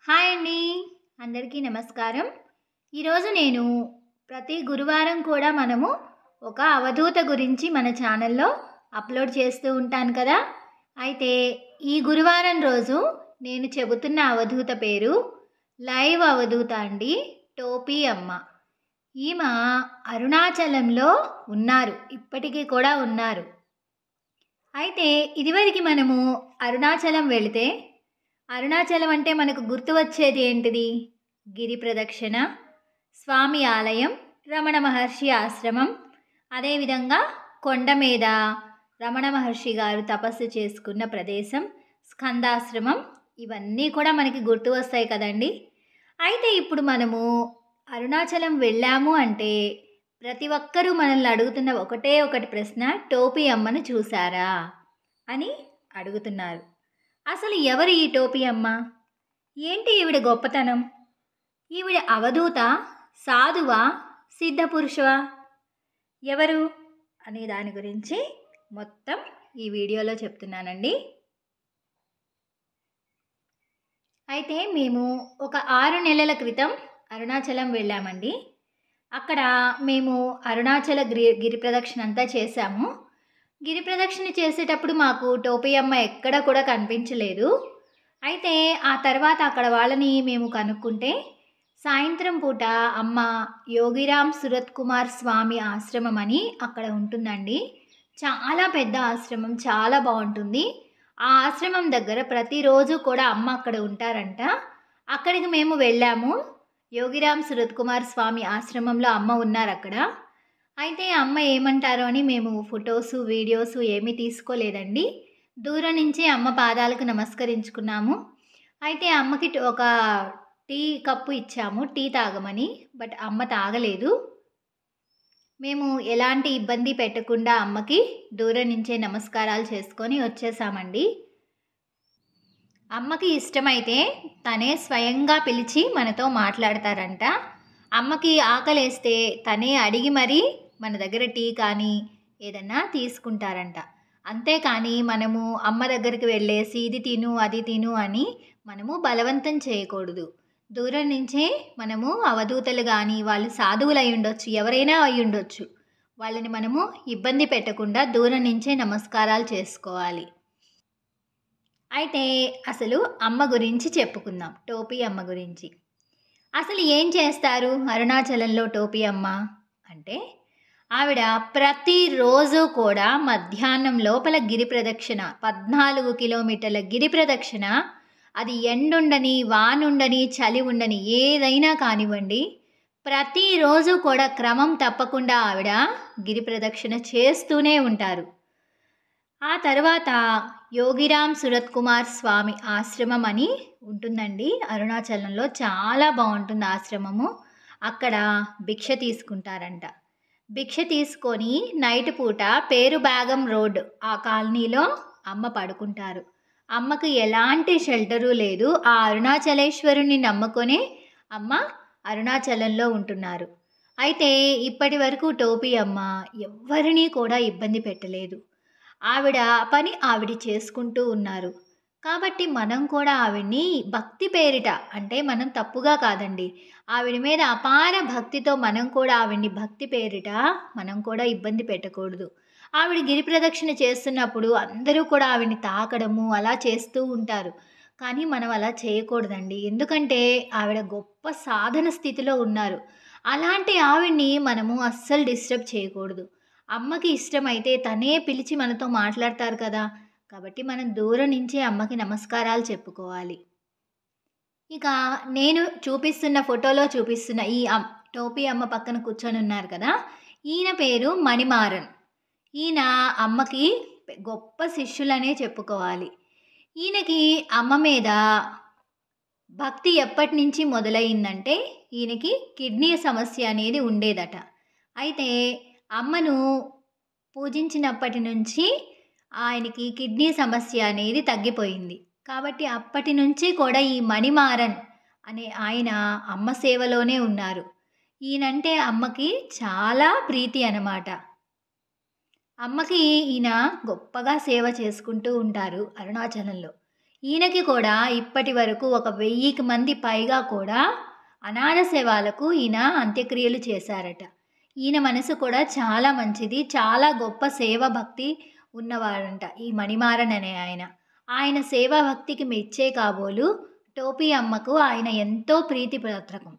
hi అండి అందరికీ నమస్కారం ఈరోజు నేను ప్రతి గురువారం కూడా మనము ఒక అవధూత గురించి మన ఛానల్లో అప్లోడ్ చేస్తూ ఉంటాను కదా అయితే ఈ గురువారం రోజు నేను చెబుతున్న అవధూత పేరు లైవ్ అవధూత అండి టోపీ అమ్మ ఈమె అరుణాచలంలో ఉన్నారు ఇప్పటికీ కూడా ఉన్నారు అయితే ఇదివరకు మనము అరుణాచలం వెళితే అరుణాచలం అంటే మనకు గుర్తు వచ్చేది ఏంటిది గిరి ప్రదక్షిణ స్వామి ఆలయం రమణ మహర్షి ఆశ్రమం అదేవిధంగా కొండ మీద రమణ మహర్షి గారు తపస్సు చేసుకున్న ప్రదేశం స్కందాశ్రమం ఇవన్నీ కూడా మనకి గుర్తు వస్తాయి కదండి అయితే ఇప్పుడు మనము అరుణాచలం వెళ్ళాము అంటే ప్రతి ఒక్కరూ మనల్ని అడుగుతున్న ఒకటే ఒకటి ప్రశ్న టోపీ అమ్మను చూసారా అని అడుగుతున్నారు అసలు ఎవరు ఈ టోపీ అమ్మ ఏంటి ఈవిడ గొప్పతనం ఈవిడ అవధూత సాధువా సిద్ధపురుషువా ఎవరు అనే దాని గురించి మొత్తం ఈ వీడియోలో చెప్తున్నానండి అయితే మేము ఒక ఆరు నెలల క్రితం అరుణాచలం వెళ్ళామండి అక్కడ మేము అరుణాచల గిరి గిరి ప్రదక్షిణ అంతా చేశాము గిరి ప్రదక్షిణ చేసేటప్పుడు మాకు టోపీ అమ్మ ఎక్కడ కూడా కనిపించలేదు అయితే ఆ తర్వాత అక్కడ వాళ్ళని మేము కనుక్కుంటే సాయంత్రం పూట అమ్మ యోగిరామ్ సురత్ కుమార్ స్వామి ఆశ్రమం అని అక్కడ ఉంటుందండి చాలా పెద్ద ఆశ్రమం చాలా బాగుంటుంది ఆ ఆశ్రమం దగ్గర ప్రతిరోజు కూడా అమ్మ అక్కడ ఉంటారంట అక్కడికి మేము వెళ్ళాము యోగిరామ్ సురత్ కుమార్ స్వామి ఆశ్రమంలో అమ్మ ఉన్నారు అక్కడ అయితే అమ్మ ఏమంటారో అని మేము ఫొటోస్ వీడియోస్ ఏమీ తీసుకోలేదండి దూరం నుంచి అమ్మ పాదాలకు నమస్కరించుకున్నాము అయితే అమ్మకి ఒక టీ కప్పు ఇచ్చాము టీ తాగమని బట్ అమ్మ తాగలేదు మేము ఎలాంటి ఇబ్బంది పెట్టకుండా అమ్మకి దూరం నుంచే నమస్కారాలు చేసుకొని వచ్చేసామండి అమ్మకి ఇష్టమైతే తనే స్వయంగా పిలిచి మనతో మాట్లాడతారంట అమ్మకి ఆకలేస్తే తనే అడిగి మరీ మన దగ్గర టీ కానీ ఏదన్నా తీసుకుంటారంట అంతేకాని మనము అమ్మ దగ్గరికి వెళ్ళేసి ఇది తిను అది తిను అని మనము బలవంతం చేయకూడదు దూరం నుంచే మనము అవధూతలు కానీ వాళ్ళు సాధువులు అయి ఉండొచ్చు ఎవరైనా అయి ఉండొచ్చు వాళ్ళని మనము ఇబ్బంది పెట్టకుండా దూరం నుంచే నమస్కారాలు చేసుకోవాలి అయితే అసలు అమ్మ గురించి చెప్పుకుందాం టోపీ అమ్మ గురించి అసలు ఏం చేస్తారు అరుణాచలంలో టోపీ అమ్మ అంటే ఆవిడ ప్రతిరోజు కూడా మధ్యాహ్నం లోపల గిరి ప్రదక్షిణ పద్నాలుగు కిలోమీటర్ల గిరి ప్రదక్షిణ అది ఎండుండని వానుండని చలి ఉండని ఏదైనా కానివ్వండి ప్రతిరోజు కూడా క్రమం తప్పకుండా ఆవిడ గిరి ప్రదక్షిణ చేస్తూనే ఉంటారు ఆ తర్వాత యోగిరామ్ సురత్ కుమార్ స్వామి ఆశ్రమం అని ఉంటుందండి అరుణాచలంలో చాలా బాగుంటుంది ఆశ్రమము అక్కడ భిక్ష తీసుకుంటారంట భిక్ష తీసుకొని నైట్ పూట పేరుబాగం రోడ్ ఆ కాలనీలో అమ్మ పడుకుంటారు అమ్మకు ఎలాంటి షెల్టరు లేదు ఆ అరుణాచలేశ్వరుని నమ్ముకొనే అమ్మ అరుణాచలంలో ఉంటున్నారు అయితే ఇప్పటి వరకు టోపీ అమ్మ ఎవ్వరినీ కూడా ఇబ్బంది పెట్టలేదు ఆవిడ పని ఆవిడ చేసుకుంటూ ఉన్నారు కాబట్టి మనం కూడా ఆవిడ్ని భక్తి పేరిట అంటే మనం తప్పుగా కాదండి ఆవిడ మీద అపార భక్తితో మనం కూడా ఆవిడ్ని భక్తి పేరిట మనం కూడా ఇబ్బంది పెట్టకూడదు ఆవిడ గిరి ప్రదక్షిణ చేస్తున్నప్పుడు అందరూ కూడా ఆవిడ్ని తాకడము అలా చేస్తూ ఉంటారు కానీ మనం అలా చేయకూడదండి ఎందుకంటే ఆవిడ గొప్ప సాధన స్థితిలో ఉన్నారు అలాంటి ఆవిడ్ని మనము అస్సలు డిస్టర్బ్ చేయకూడదు అమ్మకి ఇష్టమైతే తనే పిలిచి మనతో మాట్లాడతారు కదా కాబట్టి మనం దూరం నుంచే అమ్మకి నమస్కారాలు చెప్పుకోవాలి ఇక నేను చూపిస్తున్న ఫోటోలో చూపిస్తున్న ఈ అమ్ టోపీ అమ్మ పక్కన కూర్చొని ఉన్నారు కదా ఈయన పేరు మణిమారన్ ఈయన అమ్మకి గొప్ప శిష్యులనే చెప్పుకోవాలి ఈయనకి అమ్మ మీద భక్తి ఎప్పటి నుంచి మొదలైందంటే ఈయనకి కిడ్నీ సమస్య అనేది ఉండేదట అయితే అమ్మను పూజించినప్పటి నుంచి ఆయనకి కిడ్నీ సమస్య అనేది తగ్గిపోయింది కాబట్టి అప్పటి నుంచి కూడా ఈ మణిమారన్ అనే ఆయన అమ్మ సేవలోనే ఉన్నారు ఈయనంటే అమ్మకి చాలా ప్రీతి అన్నమాట అమ్మకి ఈయన గొప్పగా సేవ చేసుకుంటూ ఉంటారు అరుణాచలంలో ఈయనకి కూడా ఇప్పటి వరకు ఒక వెయ్యికి మంది పైగా కూడా అనాథ సేవలకు ఈయన అంత్యక్రియలు చేశారట ఈయన మనసు కూడా చాలా మంచిది చాలా గొప్ప సేవ భక్తి ఉన్నవారంట ఈ మణిమారన్ అనే ఆయన ఆయన సేవా భక్తికి మెచ్చే కాబోలు టోపీ అమ్మకు ఆయన ఎంతో ప్రీతి పత్రకం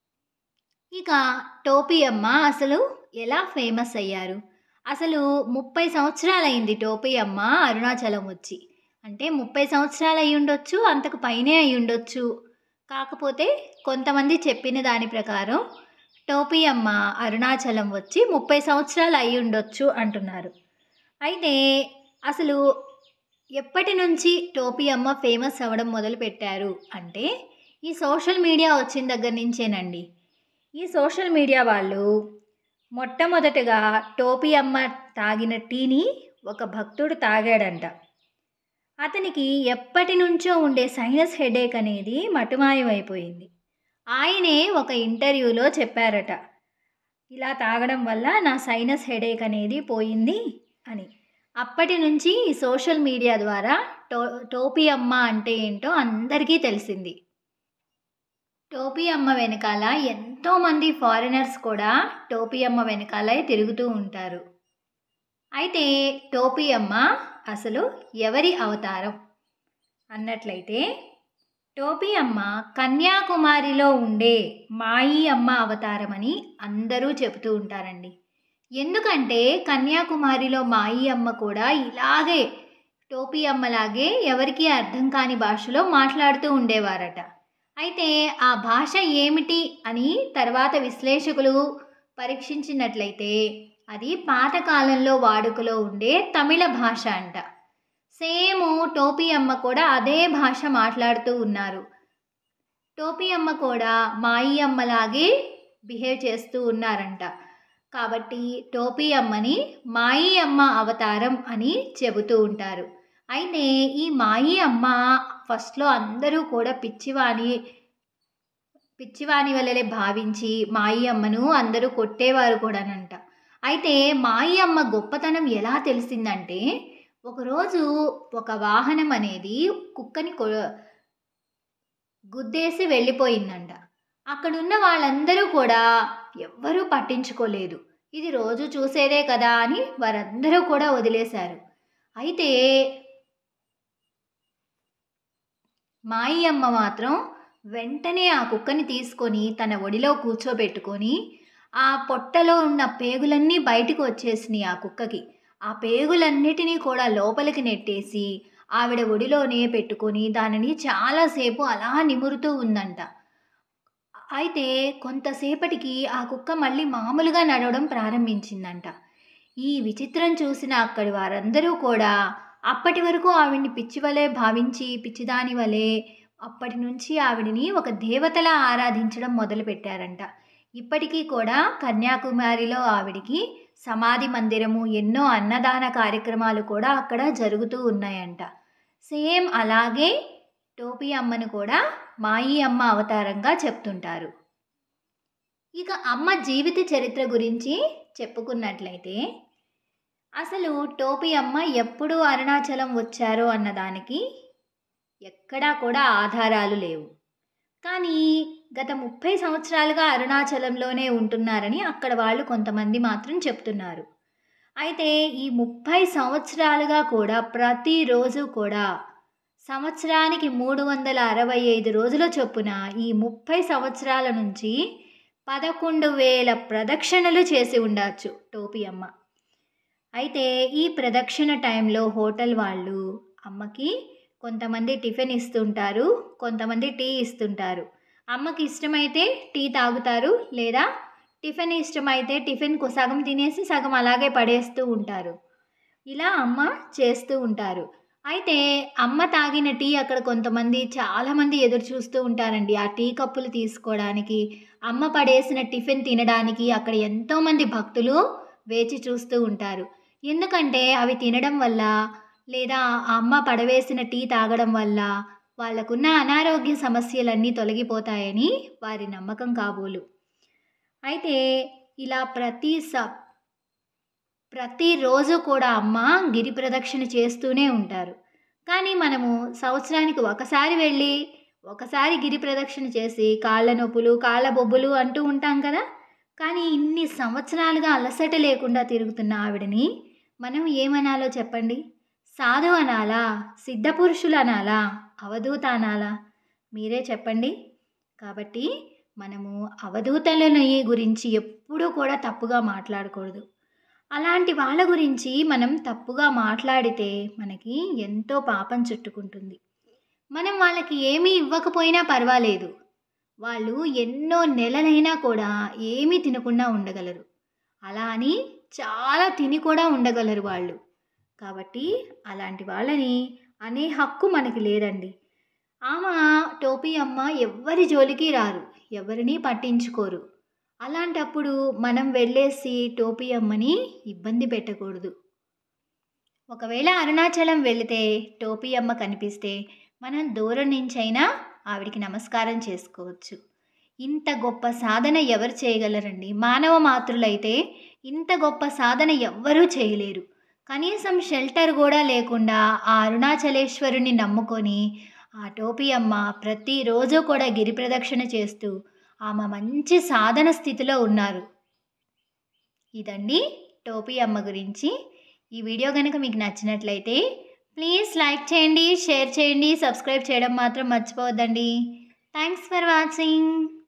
ఇక టోపీ అమ్మ అసలు ఎలా ఫేమస్ అయ్యారు అసలు ముప్పై సంవత్సరాలైంది టోపీ అమ్మ అరుణాచలం వచ్చి అంటే ముప్పై సంవత్సరాలు అయి ఉండొచ్చు అంతకు పైనే అయి ఉండొచ్చు కాకపోతే కొంతమంది చెప్పిన దాని ప్రకారం టోపీ అమ్మ అరుణాచలం వచ్చి ముప్పై సంవత్సరాలు అయి ఉండొచ్చు అంటున్నారు అయితే అసలు ఎప్పటి నుంచి టోపీ అమ్మ ఫేమస్ అవ్వడం మొదలుపెట్టారు అంటే ఈ సోషల్ మీడియా వచ్చిన దగ్గర నుంచేనండి ఈ సోషల్ మీడియా వాళ్ళు మొట్టమొదటగా టోపీ అమ్మ తాగిన టీని ఒక భక్తుడు తాగాడంట అతనికి ఎప్పటి నుంచో ఉండే సైనస్ హెడేక్ అనేది మటుమాయమైపోయింది ఆయనే ఒక ఇంటర్వ్యూలో చెప్పారట ఇలా తాగడం వల్ల నా సైనస్ హెడేక్ అనేది పోయింది అని అప్పటి నుంచి ఈ సోషల్ మీడియా ద్వారా టో టోపీ అమ్మ అంటే ఏంటో అందరికీ తెలిసింది టోపీ అమ్మ వెనకాల ఎంతోమంది ఫారినర్స్ కూడా టోపీ అమ్మ వెనకాలే తిరుగుతూ ఉంటారు అయితే టోపీ అమ్మ అసలు ఎవరి అవతారం అన్నట్లయితే టోపీ అమ్మ కన్యాకుమారిలో ఉండే మాయి అమ్మ అవతారం అని అందరూ చెబుతూ ఉంటారండి ఎందుకంటే కన్యాకుమారిలో మాయి అమ్మ కూడా ఇలాగే టోపీ అమ్మలాగే ఎవరికీ అర్థం కాని భాషలో మాట్లాడుతూ ఉండేవారట అయితే ఆ భాష ఏమిటి అని తర్వాత విశ్లేషకులు పరీక్షించినట్లయితే అది పాతకాలంలో వాడుకలో ఉండే తమిళ భాష అంట సేమ్ టోపీ అమ్మ కూడా అదే భాష మాట్లాడుతూ ఉన్నారు టోపీ అమ్మ కూడా మాయి అమ్మలాగే బిహేవ్ చేస్తూ ఉన్నారంట కాబట్టి టోపీ అమ్మని మాయి అమ్మ అవతారం అని చెబుతూ ఉంటారు అయితే ఈ మాయి అమ్మ ఫస్ట్లో అందరూ కూడా పిచ్చివాణి పిచ్చివాణి వల్లలే భావించి మాయి అమ్మను అందరూ కొట్టేవారు కూడానంట అయితే మాయి అమ్మ గొప్పతనం ఎలా తెలిసిందంటే ఒకరోజు ఒక వాహనం అనేది కుక్కని కొ గుద్దేసి వెళ్ళిపోయిందంట అక్కడున్న వాళ్ళందరూ కూడా ఎవ్వరూ పట్టించుకోలేదు ఇది రోజు చూసేదే కదా అని వారందరూ కూడా వదిలేశారు అయితే మాయి అమ్మ మాత్రం వెంటనే ఆ కుక్కని తీసుకొని తన ఒడిలో కూర్చోబెట్టుకొని ఆ పొట్టలో ఉన్న పేగులన్నీ బయటకు వచ్చేసినాయి ఆ కుక్కకి ఆ పేగులన్నిటినీ కూడా లోపలికి నెట్టేసి ఆవిడ ఒడిలోనే పెట్టుకొని దానిని చాలాసేపు అలా నిమురుతూ ఉందంట అయితే కొంతసేపటికి ఆ కుక్క మళ్ళీ మామూలుగా నడవడం ప్రారంభించిందంట ఈ విచిత్రం చూసిన అక్కడి వారందరూ కూడా అప్పటి వరకు ఆవిడ్ని పిచ్చివలే భావించి పిచ్చిదాని వలె అప్పటి నుంచి ఆవిడని ఒక దేవతలా ఆరాధించడం మొదలుపెట్టారంట ఇప్పటికీ కూడా కన్యాకుమారిలో ఆవిడికి సమాధి మందిరము ఎన్నో అన్నదాన కార్యక్రమాలు కూడా అక్కడ జరుగుతూ ఉన్నాయంట సేమ్ అలాగే టోపీ అమ్మను కూడా మాయి అమ్మ అవతారంగా చెప్తుంటారు ఇక అమ్మ జీవిత చరిత్ర గురించి చెప్పుకున్నట్లయితే అసలు టోపీ అమ్మ ఎప్పుడు అరుణాచలం వచ్చారో అన్నదానికి ఎక్కడా కూడా ఆధారాలు లేవు కానీ గత ముప్పై సంవత్సరాలుగా అరుణాచలంలోనే ఉంటున్నారని అక్కడ వాళ్ళు కొంతమంది మాత్రం చెప్తున్నారు అయితే ఈ ముప్పై సంవత్సరాలుగా కూడా ప్రతిరోజు కూడా సంవత్సరానికి మూడు వందల అరవై ఐదు రోజుల చొప్పున ఈ ముప్పై సంవత్సరాల నుంచి పదకొండు వేల ప్రదక్షిణలు చేసి ఉండవచ్చు టోపీ అమ్మ అయితే ఈ ప్రదక్షిణ టైంలో హోటల్ వాళ్ళు అమ్మకి కొంతమంది టిఫిన్ ఇస్తుంటారు కొంతమంది టీ ఇస్తుంటారు అమ్మకి ఇష్టమైతే టీ తాగుతారు లేదా టిఫిన్ ఇష్టమైతే టిఫిన్ సగం తినేసి సగం అలాగే పడేస్తూ ఉంటారు ఇలా అమ్మ చేస్తూ ఉంటారు అయితే అమ్మ తాగిన టీ అక్కడ కొంతమంది చాలామంది ఎదురు చూస్తూ ఉంటారండి ఆ టీ కప్పులు తీసుకోవడానికి అమ్మ పడేసిన టిఫిన్ తినడానికి అక్కడ ఎంతోమంది భక్తులు వేచి చూస్తూ ఉంటారు ఎందుకంటే అవి తినడం వల్ల లేదా ఆ అమ్మ పడవేసిన టీ తాగడం వల్ల వాళ్ళకున్న అనారోగ్య సమస్యలన్నీ తొలగిపోతాయని వారి నమ్మకం కాబోలు అయితే ఇలా ప్రతి స ప్రతిరోజు కూడా అమ్మ గిరి ప్రదక్షిణ చేస్తూనే ఉంటారు కానీ మనము సంవత్సరానికి ఒకసారి వెళ్ళి ఒకసారి గిరి ప్రదక్షిణ చేసి కాళ్ళ నొప్పులు కాళ్ళ బొబ్బులు అంటూ ఉంటాం కదా కానీ ఇన్ని సంవత్సరాలుగా అలసట లేకుండా తిరుగుతున్న ఆవిడని మనం ఏమనాలో చెప్పండి సాధు అనాలా సిద్ధపురుషులు అనాలా అవధూత అనాలా మీరే చెప్పండి కాబట్టి మనము అవధూతలని గురించి ఎప్పుడూ కూడా తప్పుగా మాట్లాడకూడదు అలాంటి వాళ్ళ గురించి మనం తప్పుగా మాట్లాడితే మనకి ఎంతో పాపం చుట్టుకుంటుంది మనం వాళ్ళకి ఏమీ ఇవ్వకపోయినా పర్వాలేదు వాళ్ళు ఎన్నో నెలలైనా కూడా ఏమీ తినకుండా ఉండగలరు అలా అని చాలా తిని కూడా ఉండగలరు వాళ్ళు కాబట్టి అలాంటి వాళ్ళని అనే హక్కు మనకి లేదండి ఆమె టోపీ అమ్మ ఎవ్వరి జోలికి రారు ఎవరిని పట్టించుకోరు అలాంటప్పుడు మనం వెళ్ళేసి టోపీ అమ్మని ఇబ్బంది పెట్టకూడదు ఒకవేళ అరుణాచలం వెళితే టోపీ అమ్మ కనిపిస్తే మనం దూరం నుంచైనా ఆవిడికి నమస్కారం చేసుకోవచ్చు ఇంత గొప్ప సాధన ఎవరు చేయగలరండి మానవ మాతృలైతే ఇంత గొప్ప సాధన ఎవ్వరూ చేయలేరు కనీసం షెల్టర్ కూడా లేకుండా ఆ అరుణాచలేశ్వరుని నమ్ముకొని ఆ టోపీ అమ్మ ప్రతిరోజు కూడా గిరి ప్రదక్షిణ చేస్తూ ఆమె మంచి సాధన స్థితిలో ఉన్నారు ఇదండి టోపీ అమ్మ గురించి ఈ వీడియో కనుక మీకు నచ్చినట్లయితే ప్లీజ్ లైక్ చేయండి షేర్ చేయండి సబ్స్క్రైబ్ చేయడం మాత్రం మర్చిపోవద్దండి థ్యాంక్స్ ఫర్ వాచింగ్